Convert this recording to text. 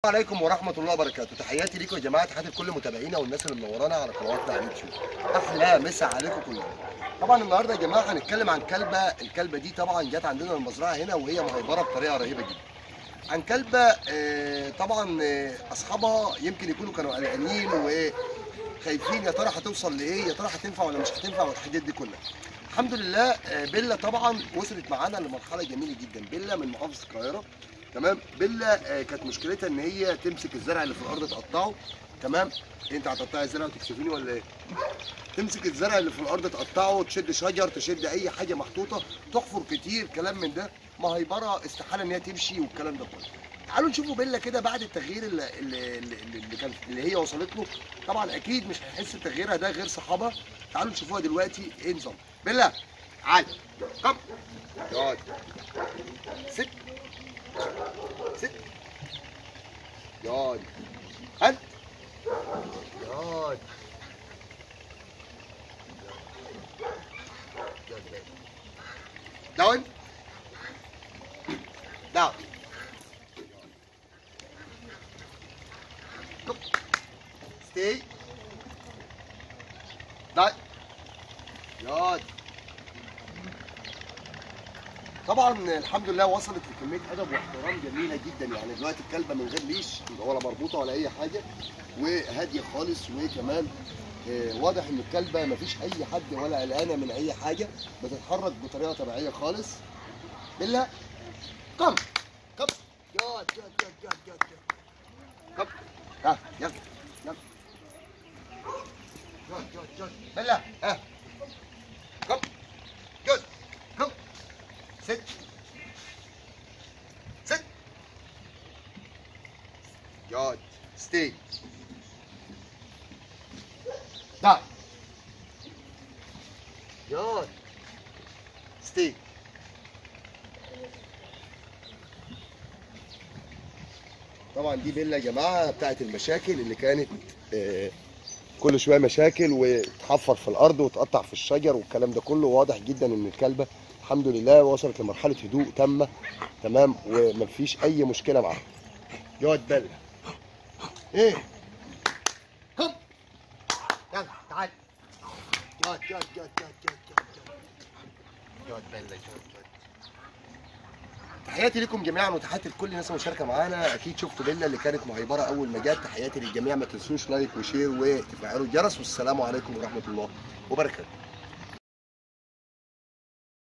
عليكم ورحمة الله وبركاته تحياتي ليكم يا جماعة تحياتي لكل متابعينا والناس اللي منورانا على قنواتنا على اليوتيوب أحلى مسا عليكم كلكم طبعا النهارده يا جماعة هنتكلم عن كلبة الكلبة دي طبعا جت عندنا المزرعة هنا وهي مهيبرة بطريقة رهيبة جدا عن كلبة آه، طبعا آه، أصحابها يمكن يكونوا كانوا قلقانين وخايفين يا ترى هتوصل لإيه يا ترى هتنفع ولا مش هتنفع والحاجات دي كلها الحمد لله آه، بيلا طبعا وصلت معانا لمرحلة جميلة جدا بيلا من محافظة القاهرة تمام بيلا آه، كانت مشكلتها ان هي تمسك الزرع اللي في الارض تقطعه تمام انت هتقطعي الزرع وتكشفيني ولا ايه تمسك الزرع اللي في الارض تقطعه تشد شجر تشد اي حاجه محطوطه تحفر كتير كلام من ده مهيبره استحاله ان هي تمشي والكلام ده كله تعالوا نشوفوا بيلا كده بعد التغيير اللي, اللي, اللي, اللي كان اللي هي وصلت له طبعا اكيد مش هيحس بتغييرها ده غير صحابها تعالوا نشوفوها دلوقتي ايه نظام بيلا تعالى قم اقعد ست ست يقعد انت يقعد داون داون ستي داون يقعد طبعا الحمد لله وصلت لكميه ادب واحترام جميله جدا يعني دلوقتي الكلبه من غير ليش ولا مربوطه ولا اي حاجه وهاديه خالص وكمان آه، واضح ان الكلبه مفيش اي حد ولا قلقانه من اي حاجه بتتحرك بطريقه طبيعيه خالص بالله كم كم ياد ياد ياد ياد ياد ياد. كم ها يلا يلا ياد ياد ياد بالله ها كم جود كم ست ست ياد ستي دا ياد ستي طبعا دي بيلا يا جماعه بتاعت المشاكل اللي كانت آه، كل شويه مشاكل وتحفر في الارض وتقطع في الشجر والكلام ده كله واضح جدا ان الكلبه الحمد لله وصلت لمرحله هدوء تامه تمام ومفيش اي مشكله معاها يقعد بيلا ايه هم يلا تعال يقعد يقعد يقعد يقعد يقعد يقعد يقعد بيلا يقعد يقعد تحياتي لكم جميعا وتحياتي لكل الناس المشاركه معانا اكيد شفتوا بيلا اللي كانت مهيبره اول ما جت تحياتي للجميع ما تنسوش لايك وشير وتفعلوا الجرس والسلام عليكم ورحمه الله وبركاته